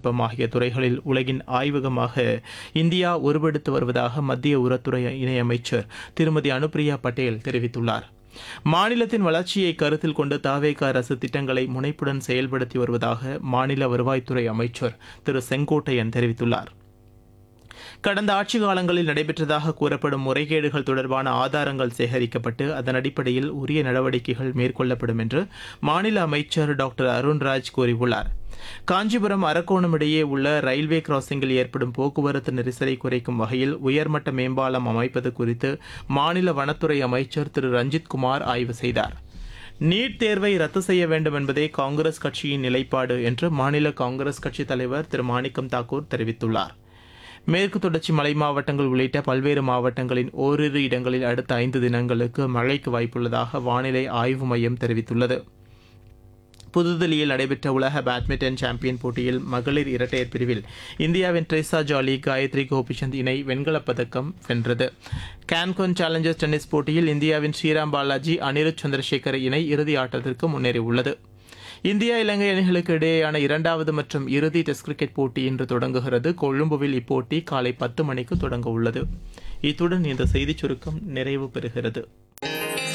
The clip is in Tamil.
தொழில்நுட்பம் ஆகிய துறைகளில் உலகின் ஆய்வகமாக இந்தியா உருவெடுத்து வருவதாக மத்திய உரத்துறை இணையமைச்சர் திருமதி அனுப்பிரியா பட்டேல் தெரிவித்துள்ளார் மாநிலத்தின் வளர்ச்சியை கருத்தில் கொண்டு தாவேக அரசு திட்டங்களை முனைப்புடன் செயல்படுத்தி வருவதாக மாநில வருவாய்த்துறை அமைச்சர் திரு செங்கோட்டையன் தெரிவித்துள்ளார் கடந்த ஆட்சி காலங்களில் நடைபெற்றதாக கூறப்படும் முறைகேடுகள் தொடர்பான ஆதாரங்கள் சேகரிக்கப்பட்டு அதன் அடிப்படையில் உரிய நடவடிக்கைகள் மேற்கொள்ளப்படும் என்று மாநில அமைச்சர் டாக்டர் அருண்ராஜ் கூறியுள்ளார் காஞ்சிபுரம் அரக்கோணம் இடையே உள்ள ரயில்வே கிராசிங்கில் ஏற்படும் போக்குவரத்து நெரிசலை குறைக்கும் வகையில் உயர்மட்ட மேம்பாலம் அமைப்பது குறித்து மாநில வனத்துறை அமைச்சர் திரு ரஞ்சித் குமார் ஆய்வு செய்தார் நீட் தேர்வை ரத்து செய்ய வேண்டும் என்பதே காங்கிரஸ் கட்சியின் நிலைப்பாடு என்று மாநில காங்கிரஸ் கட்சித் தலைவர் திரு மாணிக்கம் தாக்கூர் தெரிவித்துள்ளார் மேற்கு தொடர்ச்சி மலை மாவட்டங்கள் உள்ளிட்ட பல்வேறு மாவட்டங்களின் ஓரிரு இடங்களில் அடுத்த ஐந்து தினங்களுக்கு மழைக்கு வாய்ப்புள்ளதாக வானிலை ஆய்வு மையம் தெரிவித்துள்ளது புதுதில்லியில் நடைபெற்ற உலக பேட்மிண்டன் சாம்பியன் போட்டியில் மகளிர் இரட்டையர் பிரிவில் இந்தியாவின் ட்ரெஸா ஜாலி காயத்ரி கோபிச்சந்த் இணை வெண்கலப் பதக்கம் வென்றது கான்கோன் சேலஞ்சர்ஸ் டென்னிஸ் போட்டியில் இந்தியாவின் ஸ்ரீராம் பாலாஜி அனிருத் சந்திரசேகர் இணை இறுதி ஆட்டத்திற்கு முன்னேறியுள்ளது இந்தியா இலங்கை அணிகளுக்கு இடையேயான இரண்டாவது மற்றும் இறுதி டெஸ்ட் கிரிக்கெட் போட்டி இன்று தொடங்குகிறது கொழும்புவில் இப்போட்டி காலை பத்து மணிக்கு தொடங்க உள்ளது இத்துடன் இந்த செய்திச் சுருக்கம் நிறைவு பெறுகிறது